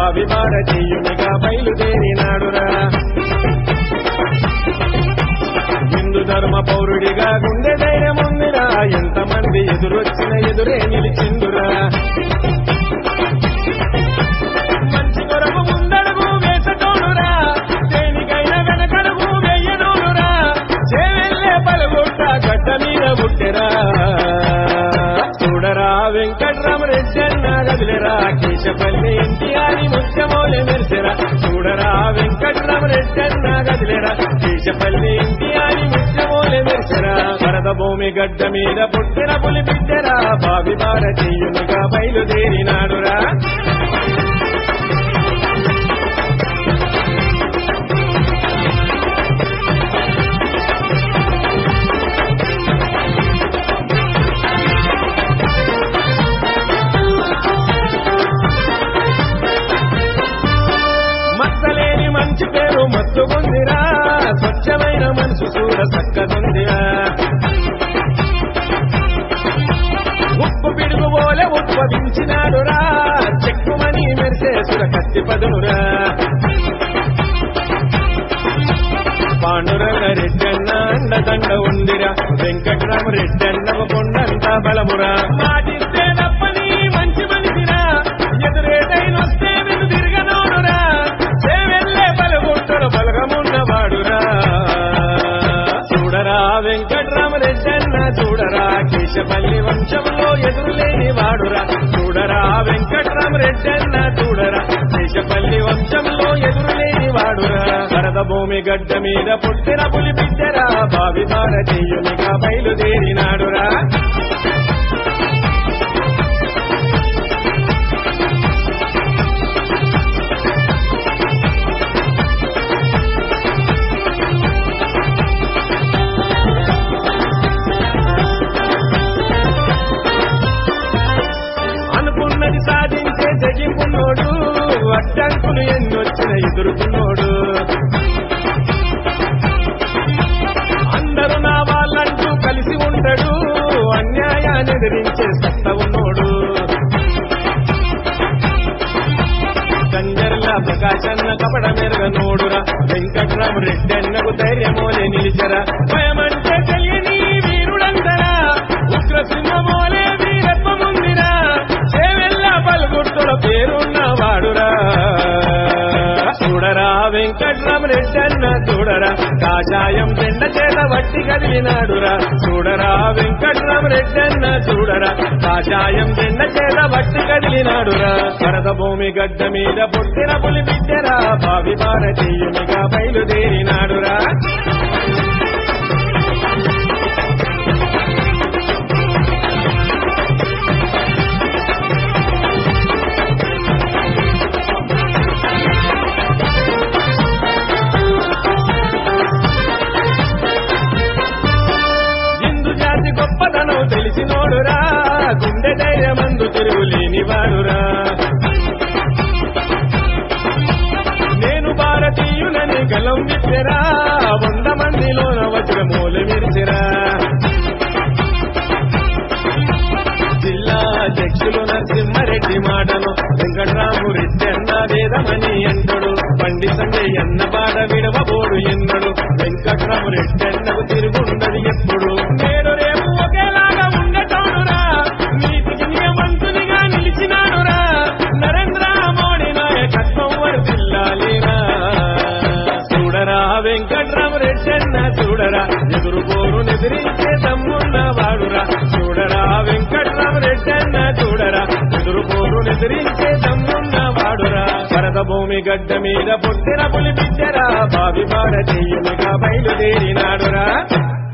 భావి భారతీయునిగా బయలుదేరినాడురా హిందూ ధర్మ పౌరుడిగా గుండె ధైర్యం ఉందిరా ఎంతమంది ఎదురొచ్చిన ఎదురే నిలిచిందురా మంచి కొరకు ముందడుగు వేసటోడురా దేనికైనా వెనకడుగు వెయ్యనోడురా చేవెళ్ళే పలుగుట్ట గడ్డ మీద పుట్టెరా చూడరా వెంకట్రామరెడ్డి అన్న గదిలేరా కేశపల్లి ఎన్టీఆరి ముఖ్యమోలే మెరిసెరా చూడరా వెంకట్రామరెడ్డి అన్న గదిలేరా కేశపల్లి ఎన్టీఆరి ముఖ్యమోలే మెరిసెరా వరద భూమి గడ్డ మీద పుట్టిన పులి బిడ్డరా భావి భారతీయునిగా బయలుదేరినాడురా మచ్చలేని మంచి పేరు మత్తుకుందిరా స్వచ్ఛమైన మనసు చూడ చక్కదుందిరా ఉప్పు పిడుగు పోలే ఉద్భవించినాడురా చెక్కుమని మెరిసే సుర కత్తి పదునురా పాండురంగ రెడ్డన్న అండదండ ఉందిరా వెంకట్రామ రెడ్డన్న కొండంత బలమురా మాటిస్తే తప్పని మంచి మనిషిరా ఎదురేటైనొస్తే వెను తిరగనోడురా చేవెళ్ళే బలగుంటడు బలగమున్నవాడురా చూడరా వెంకట్రామ రెడ్డన్న చూడరా కేశపల్లి వంశంలో ఎదురులేని వాడురా చూడరా వెంకట్రామ రెడ్డన్న చూడరా కేశపల్లి వంశంలో ఎదురులేని వాడురా వరద భూమి గడ్డ మీద పుట్టిన పులి బిడ్డరా భావి భారతీయునిగా బయలుదేరినాడురా అనుకున్నది సాధించే తెగింపున్నోడు అడ్డంకులు ఎన్నొచ్చిన ఎదుర్కొన్నోడు అందరూ నా వాళ్ళంటూ కలిసి ఉండడు అన్యాయాన్ని ఎదిరించే సత్త ఉన్నోడు కంజర్ల ప్రకాశన్న కపడ మెరగనోడురా వెంకట్రామ రెడ్డన్నకు ధైర్యమోలే నిలిచరా భయమంటే తెలియని వీరుడందరా ఉగ్ర సింహమోలే వీరత్వముందిరా చేవెల్ల పలుగుర్తుల పేరున్న వాడురా చూడరా వెంకట్రామ రెడ్డన్న చూడరా కాషాయం పెండ చేత వట్టి కదిలినాడురా చూడరా వెంకట్రామ రెడ్డన్న చూడరా కాషాయం పెండ చేత వట్టి కదిలినాడురా వరద భూమి గడ్డ మీద పుట్టిన పులి బిడ్డరా భావి భారతీయునిగా బయలుదేరినాడురా హిందూ జాతి గొప్పతనం తెలిసినోడురా గుండె ధైర్యమందు తిరుగులేని వాడురా నేను భారతీయులని గలం విప్పెరా వంద మందిలోన వజ్రమూల విరిచిరా జిల్లా అధ్యక్షులు నరసింహారెడ్డి మాటను వెంకట్రాము రెడ్డి అన్న వేదమని ఎంతడు బండి సంజయ్ అన్న పాట విడవబోడు ఎన్నడు వెంకట్రాము రెడ్డి అన్నకు తిరుగుండదు ఎప్పుడు నేడు రేపు ఒకేలాగా ఉండటోనురా నీతికి నియమంతునిగా నిలిచినానురా నరేంద్ర మోడీ నాయకత్వం వర్తిల్లాలిరా చూడరా వెంకట్రామ రెడ్డన్న చూడరా ఎదురు పోరు ఎదిరించే తమ్మున్న వాడురా చూడరా వెంకట్రామ రెడ్డన్న చూడరా ఎదురు పోరు ఎదిరించే తమ్మున్న వాడురా వరద భూమి గడ్డ మీద పుట్టిన పులి బిడ్డరా భావి భారతీయునిగా బయలుదేరినాడురా